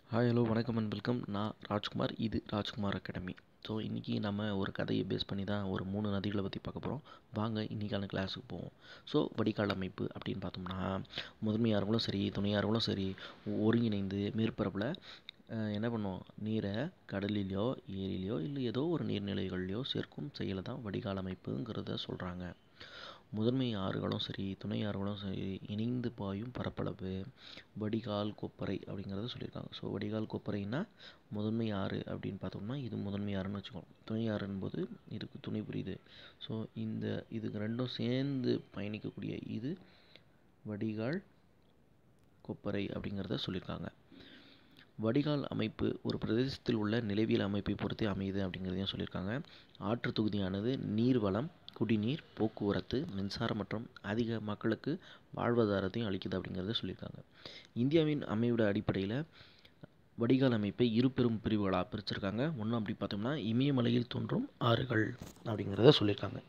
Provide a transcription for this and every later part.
Hi hello வணக்கம் and welcome நான் ராஜ்குமார் இது ராஜ்குமார் அகாடமி ஸோ இன்றைக்கி நம்ம ஒரு கதையை பேஸ் பண்ணி தான் ஒரு மூணு நதிகளை பற்றி பார்க்க போகிறோம் வாங்க இன்றைக்கான கிளாஸுக்கு போவோம் ஸோ வடிகால் அமைப்பு அப்படின்னு பார்த்தோம்னா முதன்மையாளர்களும் சரி துணையாளர்களும் சரி ஒருங்கிணைந்து மேற்பரப்பில் அஹ், என்ன பண்ணுவோம் நீரை கடலிலையோ ஏரியிலையோ இல்லை ஏதோ ஒரு நீர்நிலைகள்லையோ சேர்க்கும் செயலை தான் வடிகால் அமைப்புங்கிறத சொல்கிறாங்க முதன்மை ஆறுகளும் சரி துணை ஆறுகளும் சரி இணைந்து பாயும் பரப்பளவு வடிகால் கொப்பரை அப்படிங்கிறத சொல்லியிருக்காங்க ஸோ வடிகால் கொப்பரைன்னா முதன்மை ஆறு அப்படின்னு பார்த்தோம்னா இது முதன்மை ஆறுன்னு வச்சுக்கோங்க துணை ஆறுன்போது இதுக்கு துணை புரியுது ஸோ இந்த இதுக்கு ரெண்டும் சேர்ந்து பயணிக்கக்கூடிய இது வடிகால் கொப்பரை அப்படிங்கிறத சொல்லியிருக்காங்க வடிகால் அமைப்பு ஒரு பிரதேசத்தில் உள்ள நிலவியல் அமைப்பை பொறுத்தே அமையுது அப்படிங்கிறதையும் சொல்லியிருக்காங்க ஆற்று தொகுதியானது நீர்வளம் குடிநீர் போக்குவரத்து மின்சாரம் மற்றும் அதிக மக்களுக்கு வாழ்வாதாரத்தையும் அளிக்குது அப்படிங்கிறத சொல்லியிருக்காங்க இந்தியாவின் அமைவிட அடிப்படையில் வடிகால் அமைப்பை இரு பெரும் பிரிவுகளாக பிரிச்சிருக்காங்க ஒன்று அப்படி பார்த்தோம்னா இமயமலையில் தோன்றும் ஆறுகள் அப்படிங்கிறத சொல்லியிருக்காங்க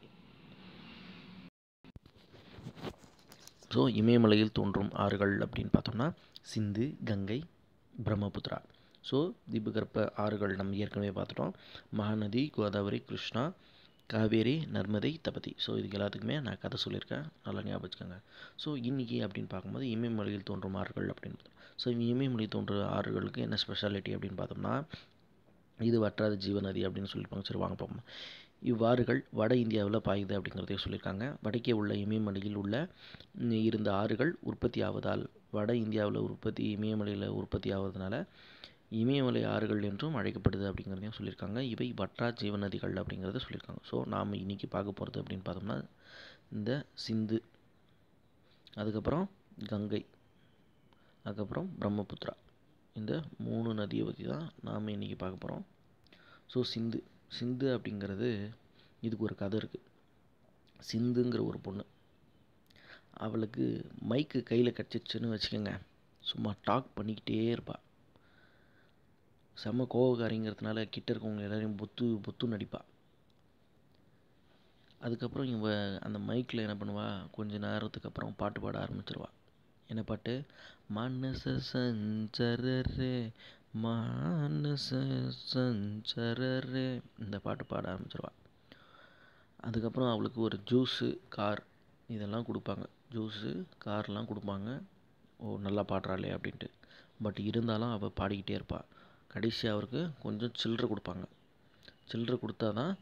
ஸோ இமயமலையில் தோன்றும் ஆறுகள் அப்படின்னு பார்த்தோம்னா சிந்து கங்கை பிரம்மபுத்திரா ஸோ தீபகற்ப ஆறுகள் நம்ம ஏற்கனவே பார்த்துட்டோம் மகாநதி கோதாவரி கிருஷ்ணா காவேரி நர்மதை தபதி ஸோ இதுக்கு எல்லாத்துக்குமே நான் கதை சொல்லியிருக்கேன் நல்லா ஞாபகம் வச்சுக்கோங்க ஸோ இன்றைக்கி அப்படின்னு பார்க்கும்போது இமயமலையில் தோன்றும் ஆறுகள் அப்படின்னு பார்த்தோம் ஸோ இமயமலையில் தோன்றும் ஆறுகளுக்கு என்ன ஸ்பெஷாலிட்டி அப்படின்னு பார்த்தோம்னா இது வற்றாத ஜீவநதி அப்படின்னு சொல்லியிருப்பாங்க சரி வாங்க பார்ப்போம் இவ்வாறுகள் வட இந்தியாவில் பாயுது அப்படிங்கிறதையும் சொல்லியிருக்காங்க வடக்கே உள்ள இமயமலையில் உள்ள ம், இருந்த ஆறுகள் உற்பத்தி ஆவதால் வட இந்தியாவில் உற்பத்தி இமயமலையில் உற்பத்தி ஆவதனால இமயமலை ஆறுகள் என்றும் அழைக்கப்படுது அப்படிங்கிறதையும் சொல்லியிருக்காங்க இவை வற்றா ஜீவநதிகள் அப்படிங்கிறத சொல்லியிருக்காங்க ஸோ நாம் இன்றைக்கி பார்க்க போகிறது அப்படின்னு பார்த்தோம்னா இந்த சிந்து அதுக்கப்புறம் கங்கை அதுக்கப்புறம் பிரம்மபுத்திரா இந்த மூணு நதியை பற்றி தான் நாம் இன்றைக்கி பார்க்க போகிறோம் ஸோ சிந்து சிந்து அப்படிங்கிறது இதுக்கு ஒரு கதை இருக்குது சிந்துங்கிற ஒரு பொண்ணு அவளுக்கு மைக்கு கையில் கிடச்சிச்சுன்னு வச்சுக்கோங்க சும்மா டாக் பண்ணிக்கிட்டே இருப்பாள் செம்ம கோவக்காரிங்கிறதுனால கிட்ட இருக்கவங்க எல்லாரையும் பொத்து பொத்து நடிப்பா அதுக்கப்புறம் இவ அந்த மைக்கில் என்ன பண்ணுவா கொஞ்ச நேரத்துக்கு அப்புறம் பாட்டு பாட ஆரம்பிச்சிருவா என்ன பாட்டு மனச சஞ்சரரே மானச சஞ்சரரே இந்த பாட்டு பாட ஆரம்பிச்சிருவா அதுக்கப்புறம் அவளுக்கு ஒரு ஜூஸு கார் இதெல்லாம் கொடுப்பாங்க ஜூஸு கார்லாம் கொடுப்பாங்க ஓ நல்லா பாடுறாளே அப்படின்ட்டு பட் இருந்தாலும் அவள் பாடிக்கிட்டே இருப்பாள் கடைசி அவருக்கு கொஞ்சம் சில்லறை கொடுப்பாங்க சில்லறை கொடுத்தா தான்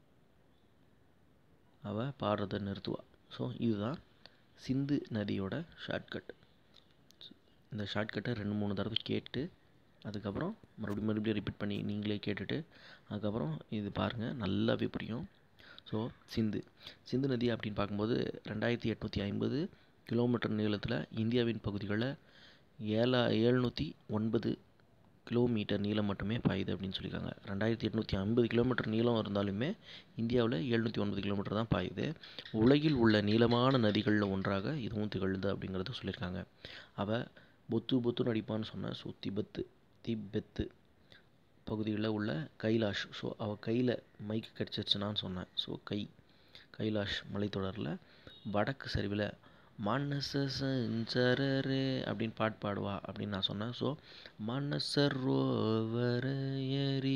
அவள் பாடுறதை நிறுத்துவாள் ஸோ இதுதான் சிந்து நதியோட ஷார்ட்கட் இந்த ஷார்ட்கட்டை ரெண்டு மூணு தடவை கேட்டு அதுக்கப்புறம் மறுபடியும் மறுபடியும் ரிப்பீட் பண்ணி நீங்களே கேட்டுட்டு அதுக்கப்புறம் இது பாருங்கள் நல்லாவே புரியும் ஸோ சிந்து சிந்து நதி அப்படின்னு பார்க்கும்போது ரெண்டாயிரத்தி எட்நூற்றி ஐம்பது கிலோமீட்டர் நீளத்தில் இந்தியாவின் பகுதிகளில் ஏழா ஏழ்நூற்றி ஒன்பது கிலோமீட்டர் நீளம் மட்டுமே பாயுது அப்படின்னு சொல்லியிருக்காங்க ரெண்டாயிரத்தி எட்நூற்றி ஐம்பது கிலோமீட்டர் நீளம் இருந்தாலுமே இந்தியாவில் எழுநூற்றி ஒன்பது கிலோமீட்டர் தான் பாயுது உலகில் உள்ள நீளமான நதிகளில் ஒன்றாக இதுவும் திகழுது அப்படிங்கிறத சொல்லியிருக்காங்க அவள் பொத்து பொத்து நடிப்பான்னு சொன்ன ஸோ திபெத்து திபெத்து பகுதியில் உள்ள கைலாஷ் ஸோ அவள் கையில் மைக்கு கிடச்சிருச்சுனான்னு சொன்னேன் ஸோ கை கைலாஷ் மலைத்தொடரில் வடக்கு சரிவில் மனச சஞ்சரரே அப்படின்னு பாட்டு பாடுவா அப்படின்னு நான் சொன்னேன் ஸோ மனசரோவர் ஏரி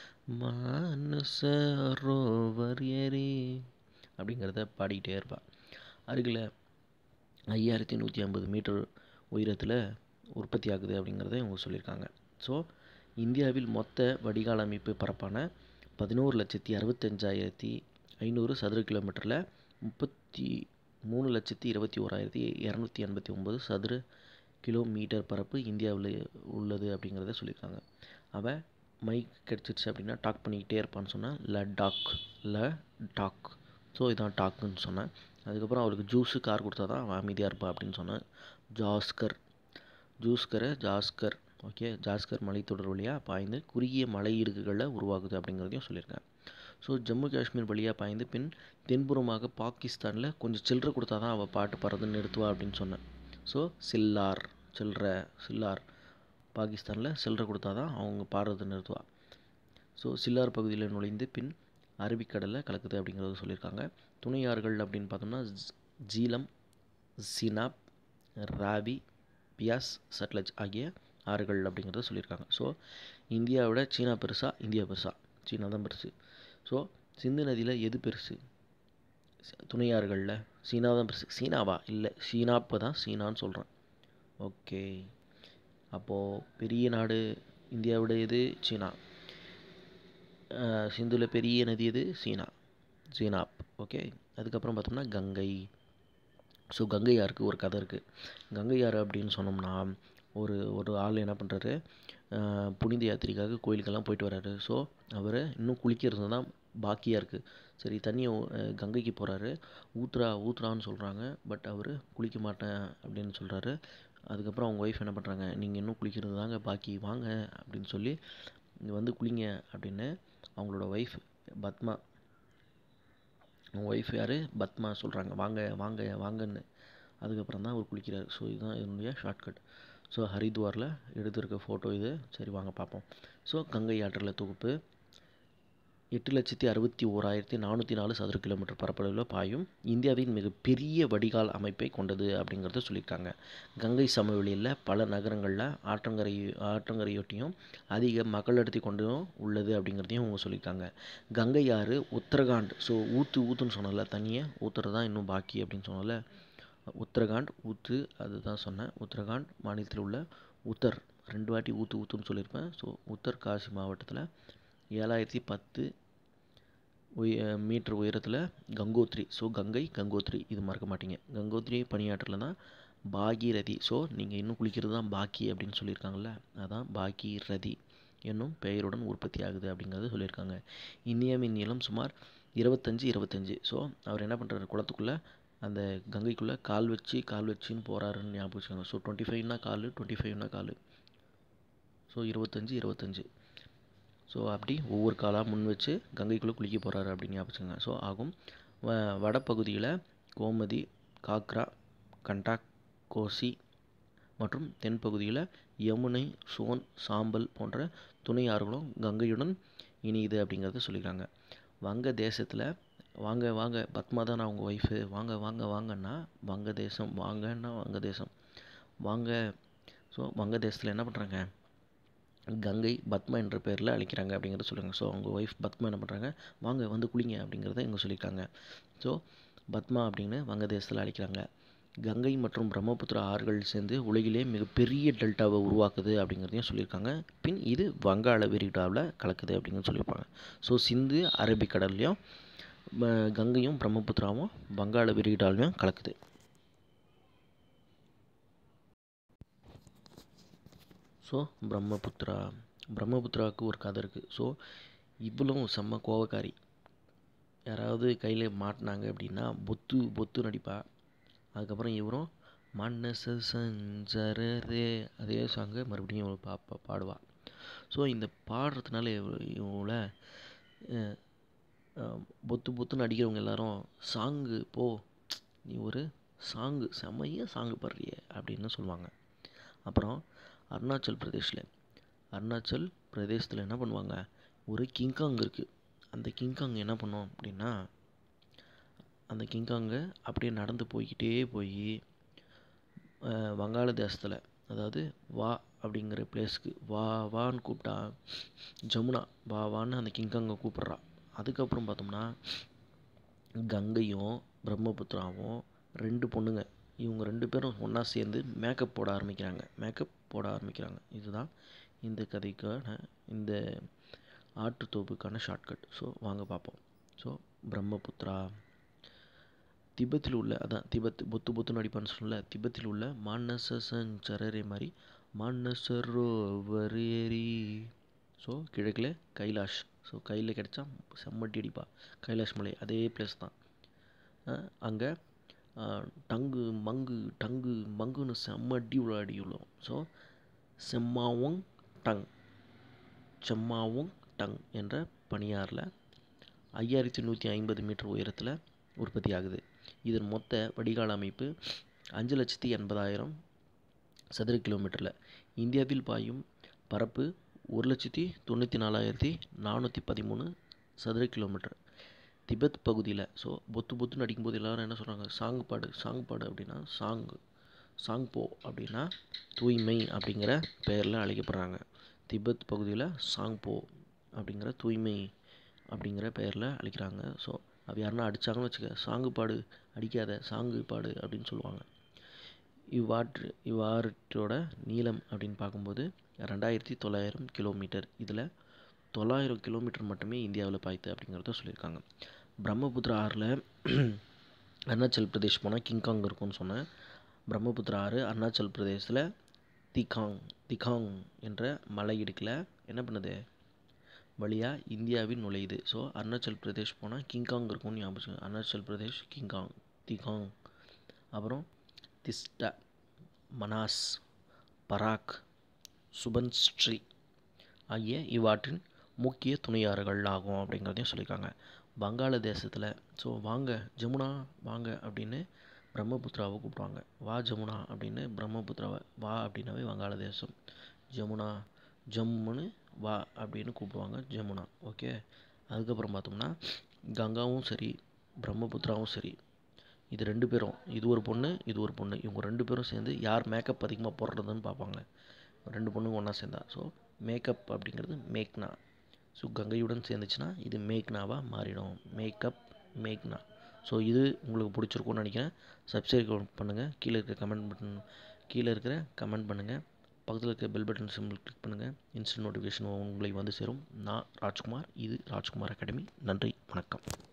மனசரோவர் ஏரி அப்படிங்கிறத பாடிக்கிட்டே இருப்பாள் அருகில் ஐயாயிரத்தி நூற்றி ஐம்பது மீட்டர் உயரத்தில் உற்பத்தி ஆகுது அப்படிங்கிறத இவங்க சொல்லியிருக்காங்க ஸோ இந்தியாவில் மொத்த வடிகால் அமைப்பு பரப்பான பதினோரு லட்சத்தி அறுபத்தஞ்சாயிரத்தி ஐநூறு சதுர கிலோமீட்டரில் முப்பத்தி மூணு லட்சத்தி இருபத்தி ஓராயிரத்தி இரநூத்தி எண்பத்தி ஒம்பது சதுர கிலோமீட்டர் பரப்பு இந்தியாவில் உள்ளது அப்படிங்கிறத சொல்லியிருக்காங்க அவள் மைக் கிடச்சிருச்சு அப்படின்னா டாக் பண்ணிக்கிட்டே இருப்பான்னு சொன்னால் ல டாக் ல டாக் ஸோ இதான் டாக்குன்னு சொன்னேன் அதுக்கப்புறம் அவளுக்கு ஜூஸு கார் கொடுத்தா தான் அவள் அமைதியாக இருப்பா அப்படின்னு சொன்னேன் ஜாஸ்கர் ஜூஸ்கரை ஜாஸ்கர் ஓகே ஜாஸ்கர் மலைத்தொடர் வழியாக பாய்ந்து குறுகிய மலை இடுக்குகளில் உருவாகுது அப்படிங்கிறதையும் சொல்லியிருக்கேன் ஸோ ஜம்மு காஷ்மீர் வழியாக பாய்ந்து பின் தென்புறமாக பாகிஸ்தானில் கொஞ்சம் சில்லறை கொடுத்தா தான் அவள் பாட்டு பாடுறதுன்னு நிறுத்துவா அப்படின்னு சொன்னேன் ஸோ சில்லார் சில்லறை சில்லார் பாகிஸ்தானில் சில்லறை கொடுத்தா தான் அவங்க பாடுறதை நிறுத்துவா ஸோ சில்லார் பகுதியில் நுழைந்து பின் அரபிக்கடலில் கலக்குது அப்படிங்கிறத சொல்லியிருக்காங்க துணையாறுகள் அப்படின்னு பார்த்தோம்னா ஜ- ஜீலம் சினாப் ராவி பியாஸ் சட்லஜ் ஆகிய ஆறுகள் அப்படிங்கிறத சொல்லியிருக்காங்க ஸோ இந்தியாவை விட சீனா பெருசா இந்தியா பெருசா சீனா தான் பெருசு ஸோ சிந்து நதியில் எது பெருசு துணை ஆறுகளில் சீனா தான் பெருசு சீனாவா இல்லை சீனாப்போ தான் சீனான்னு சொல்கிறேன் ஓகே அப்போது பெரிய நாடு இந்தியாவோட எது சீனா சிந்துவில் பெரிய நதி எது சீனா சீனாப் ஓகே அதுக்கப்புறம் பார்த்தோம்னா கங்கை ஸோ கங்கை ஆறுக்கு ஒரு கதை இருக்குது கங்கை ஆறு அப்படின்னு சொன்னோம்னா ஒரு ஒரு ஆள் என்ன பண்ணுறாரு புனித யாத்திரைக்காக கோயிலுக்கெல்லாம் போயிட்டு வர்றாரு ஸோ அவர் இன்னும் குளிக்கிறது தான் பாக்கியாக இருக்குது சரி தண்ணியை கங்கைக்கு போகிறாரு ஊத்துறா ஊத்துறான்னு சொல்கிறாங்க பட் அவர் குளிக்க மாட்டேன் அப்படின்னு சொல்கிறாரு அதுக்கப்புறம் அவங்க ஒய்ஃப் என்ன பண்ணுறாங்க நீங்கள் இன்னும் குளிக்கிறது தாங்க பாக்கி வாங்க அப்படின்னு சொல்லி இங்கே வந்து குளிங்க அப்படின்னு அவங்களோட ஒய்ஃப் பத்மா அவங்க ஒய்ஃப் யார் பத்மா சொல்கிறாங்க வாங்க வாங்க வாங்கன்னு அதுக்கப்புறம் தான் அவர் குளிக்கிறார் ஸோ இதுதான் என்னுடைய ஷார்ட்கட் ஸோ ஹரித்வாரில் எடுத்திருக்க ஃபோட்டோ இது சரி வாங்க பார்ப்போம் ஸோ கங்கை ஆற்றில் தொகுப்பு எட்டு லட்சத்தி அறுபத்தி ஓராயிரத்தி நானூற்றி நாலு சதுர கிலோமீட்டர் பரப்பளவில் பாயும் இந்தியாவின் மிகப்பெரிய வடிகால் அமைப்பை கொண்டது அப்படிங்கிறத சொல்லியிருக்காங்க கங்கை சமவெளியில் பல நகரங்களில் ஆற்றங்கரை ஆற்றங்கரையொட்டியும் அதிக மக்கள் அடர்த்தி கொண்டும் உள்ளது அப்படிங்கிறதையும் அவங்க சொல்லியிருக்காங்க கங்கை ஆறு உத்தரகாண்ட் ஸோ ஊற்று ஊற்றுன்னு சொன்னல தண்ணியை ஊற்றுறது தான் இன்னும் பாக்கி அப்படின்னு சொன்னல உத்தரகாண்ட் ஊற்று அதுதான் சொன்னேன் உத்தரகாண்ட் மாநிலத்தில் உள்ள உத்தர் ரெண்டு வாட்டி ஊற்று ஊற்றுன்னு சொல்லியிருப்பேன் ஸோ உத்தர் காசி மாவட்டத்தில் ஏழாயிரத்தி பத்து உய மீட்டர் உயரத்தில் கங்கோத்ரி ஸோ கங்கை கங்கோத்ரி இது மறக்க மாட்டீங்க கங்கோத்ரி பனியாற்றில் தான் பாகீரதி ஸோ நீங்கள் இன்னும் குளிக்கிறது தான் பாக்கி அப்படின்னு சொல்லியிருக்காங்கல்ல அதான் பாகீரதி என்னும் பெயருடன் உற்பத்தி ஆகுது அப்படிங்கிறது சொல்லியிருக்காங்க இந்தியாவின் நீளம் சுமார் இருபத்தஞ்சி இருபத்தஞ்சி ஸோ அவர் என்ன பண்ணுறாரு குளத்துக்குள்ளே அந்த கங்கைக்குள்ளே கால் வச்சு கால் வச்சுன்னு போகிறாருன்னு ஞாபகம் வச்சுக்கோங்க ஸோ டுவெண்ட்டி ஃபைவ்னா கால் டுவெண்ட்டி ஃபைவ்னா கால் ஸோ இருபத்தஞ்சி இருபத்தஞ்சி ஸோ அப்படி ஒவ்வொரு காலாக முன் வச்சு கங்கைக்குள்ளே குளிக்க போகிறாரு அப்படின்னு ஞாபகம் ஸோ ஆகும் வ வடப்பகுதியில் கோமதி காக்ரா கண்டாக் கோசி மற்றும் தென்பகுதியில் யமுனை சோன் சாம்பல் போன்ற துணை ஆறுகளும் கங்கையுடன் இணையுது அப்படிங்கிறத சொல்லியிருக்காங்க வங்க தேசத்தில் வாங்க வாங்க பத்மா தான் அவங்க ஒய்ஃபு வாங்க வாங்க வாங்கன்னா வங்கதேசம் வாங்கன்னா வங்கதேசம் வாங்க ஸோ வங்கதேசத்தில் என்ன பண்ணுறாங்க கங்கை பத்மா என்ற பேரில் அழைக்கிறாங்க அப்படிங்கிறத சொல்லுவாங்க ஸோ அவங்க ஒய்ஃப் பத்மா என்ன பண்ணுறாங்க வாங்க வந்து குளிங்க அப்படிங்கிறத இங்கே சொல்லியிருக்காங்க ஸோ பத்மா அப்படின்னு வங்கதேசத்தில் அழைக்கிறாங்க கங்கை மற்றும் பிரம்மபுத்திரா ஆறுகள் சேர்ந்து உலகிலே மிகப்பெரிய டெல்டாவை உருவாக்குது அப்படிங்கிறதையும் சொல்லியிருக்காங்க பின் இது வங்காள விரிகுடாவில் கலக்குது அப்படிங்கிறது சொல்லியிருப்பாங்க ஸோ சிந்து அரபிக்கடல்லையும் கங்கையும் பிரம்மபுத்திராவும் வங்காள விரிகுடாலையும் கலக்குது ஸோ பிரம்மபுத்திரா பிரம்மபுத்திராவுக்கு ஒரு கதை இருக்குது ஸோ இவ்வளவும் செம்ம கோவக்காரி யாராவது கையில் மாட்டினாங்க அப்படின்னா பொத்து பொத்து நடிப்பா அதுக்கப்புறம் இவரும் மன்னச சஞ்சரரே அதே சாங்கை மறுபடியும் இவள் பா பாடுவா ஸோ இந்த பாடுறதுனால இவங்கள பொத்து பொத்துன்னு அடிக்கிறவங்க எல்லாரும் சாங்கு போ நீ ஒரு சாங்கு செம்மையாக சாங்கு பாடுறிய அப்படின்னு சொல்லுவாங்க அப்புறம் அருணாச்சல் பிரதேஷில் அருணாச்சல் பிரதேசத்தில் என்ன பண்ணுவாங்க ஒரு கிங்காங் இருக்குது அந்த கிங்காங் என்ன பண்ணோம் அப்படின்னா அந்த கிங்காங்கு அப்படியே நடந்து போய்கிட்டே போய் வங்காள தேசத்தில் அதாவது வா அப்படிங்கிற பிளேஸ்க்கு வா வான்னு கூப்பிட்டா ஜமுனா வா வான்னு அந்த கிங்காங்கை கூப்பிட்றா அதுக்கப்புறம் பார்த்தோம்னா கங்கையும் பிரம்மபுத்திராவும் ரெண்டு பொண்ணுங்க இவங்க ரெண்டு பேரும் ஒன்றா சேர்ந்து மேக்கப் போட ஆரம்பிக்கிறாங்க மேக்கப் போட ஆரம்பிக்கிறாங்க இதுதான் இந்த கதைக்கான இந்த ஆற்றுத்தோப்புக்கான ஷார்ட்கட் ஸோ வாங்க பார்ப்போம் ஸோ பிரம்மபுத்திரா திபெத்தில் உள்ள அதான் திபெத் பொத்து பொத்து நடிப்பான்னு சொல்லல திபெத்தில் உள்ள மானசரே மாதிரி மானசரோவரேரி ஸோ கிழக்கில் கைலாஷ் ஸோ கையில் கிடச்சா செம்மட்டி அடிப்பா கைலாஷ் மலை அதே பிளேஸ் தான் அங்கே டங்கு மங்கு டங்கு மங்குன்னு செம்ம அடி உள்ள அடி உள்ளோம் ஸோ செம்மாவும் டங் செம்மாவும் டங் என்ற பனியாரில் ஐயாயிரத்தி நூற்றி ஐம்பது மீட்டர் உயரத்தில் உற்பத்தி ஆகுது இதன் மொத்த வடிகால் அமைப்பு அஞ்சு லட்சத்தி எண்பதாயிரம் சதுர கிலோமீட்டரில் இந்தியாவில் பாயும் பரப்பு ஒரு லட்சத்தி தொண்ணூற்றி நாலாயிரத்தி நானூற்றி பதிமூணு சதுர கிலோமீட்டர் திபெத் பகுதியில் ஸோ பொத்து பொத்துன்னு அடிக்கும்போது எல்லோரும் என்ன சொல்கிறாங்க சாங் பாடு சாங் பாடு அப்படின்னா சாங் சாங்போ அப்படின்னா தூய்மை அப்படிங்கிற பெயரில் அழைக்கப்படுறாங்க திபெத் பகுதியில் சாங்போ அப்படிங்கிற தூய்மை அப்படிங்கிற பெயரில் அழைக்கிறாங்க ஸோ அது யாருன்னா அடித்தாங்கன்னு வச்சுக்க சாங்கு பாடு அடிக்காத சாங்கு பாடு அப்படின்னு சொல்லுவாங்க இவ்வாற்று இவ்வாற்றோட நீளம் அப்படின்னு பார்க்கும்போது ரெண்டாயிரத்தி தொள்ளாயிரம் கிலோமீட்டர் இதில் தொள்ளாயிரம் கிலோமீட்டர் மட்டுமே இந்தியாவில் பாய்த்து அப்படிங்கிறத சொல்லியிருக்காங்க பிரம்மபுத்திரா ஆறில் அருணாச்சல் பிரதேஷ் போனால் கிங்காங் இருக்கும்னு சொன்னேன் பிரம்மபுத்திரா ஆறு அருணாச்சல் பிரதேசத்தில் திகாங் திகாங் என்ற மலை இடுக்கில் என்ன பண்ணுது வழியாக இந்தியாவில் நுழையுது ஸோ அருணாச்சல் பிரதேஷ் போனால் கிங்காங் இருக்கும்னு ஞாபகம் வச்சுக்கோங்க. அருணாச்சல் பிரதேஷ் கிங்காங் திகாங் அப்புறம் திஸ்டா மனாஸ் பராக் சுபன்ஸ்ரீ ஆகிய இவ்வாற்றின் முக்கிய துணையாறுகள் ஆகும் அப்படிங்கிறதையும் சொல்லியிருக்காங்க வங்காளதேசத்தில் ஸோ வாங்க ஜமுனா வாங்க அப்படின்னு பிரம்மபுத்திராவை கூப்பிடுவாங்க வா ஜமுனா அப்படின்னு பிரம்மபுத்திராவை வா அப்படின்னாவே வங்காளதேசம் ஜமுனா ஜம்முன்னு வா அப்படின்னு கூப்பிடுவாங்க ஜமுனா ஓகே அதுக்கப்புறம் பார்த்தோம்னா கங்காவும் சரி பிரம்மபுத்திராவும் சரி இது ரெண்டு பேரும் இது ஒரு பொண்ணு இது ஒரு பொண்ணு இவங்க ரெண்டு பேரும் சேர்ந்து யார் மேக்கப் அதிகமாக போடுறதுன்னு பார்ப்பாங்க ரெண்டு பொண்ணுங்க ஒன்றா சேர்ந்தா ஸோ மேக்கப் அப்படிங்கிறது மேக்னா ஸோ கங்கையுடன் சேர்ந்துச்சுன்னா இது மேக்னாவாக மாறிடும் மேக்கப் மேக்னா ஸோ இது உங்களுக்கு பிடிச்சிருக்கும்னு நினைக்கிறேன் சப்ஸ்கிரைப் பண்ணுங்கள் கீழே இருக்கிற கமெண்ட் பட்டன் கீழே இருக்கிற கமெண்ட் பண்ணுங்கள் பக்கத்தில் இருக்க பெல் பட்டன் சிம்பிள் கிளிக் பண்ணுங்கள் இன்ஸ்டன்ட் நோட்டிஃபிகேஷன் உங்களை வந்து சேரும் நான் ராஜ்குமார் இது ராஜ்குமார் அகாடமி நன்றி வணக்கம்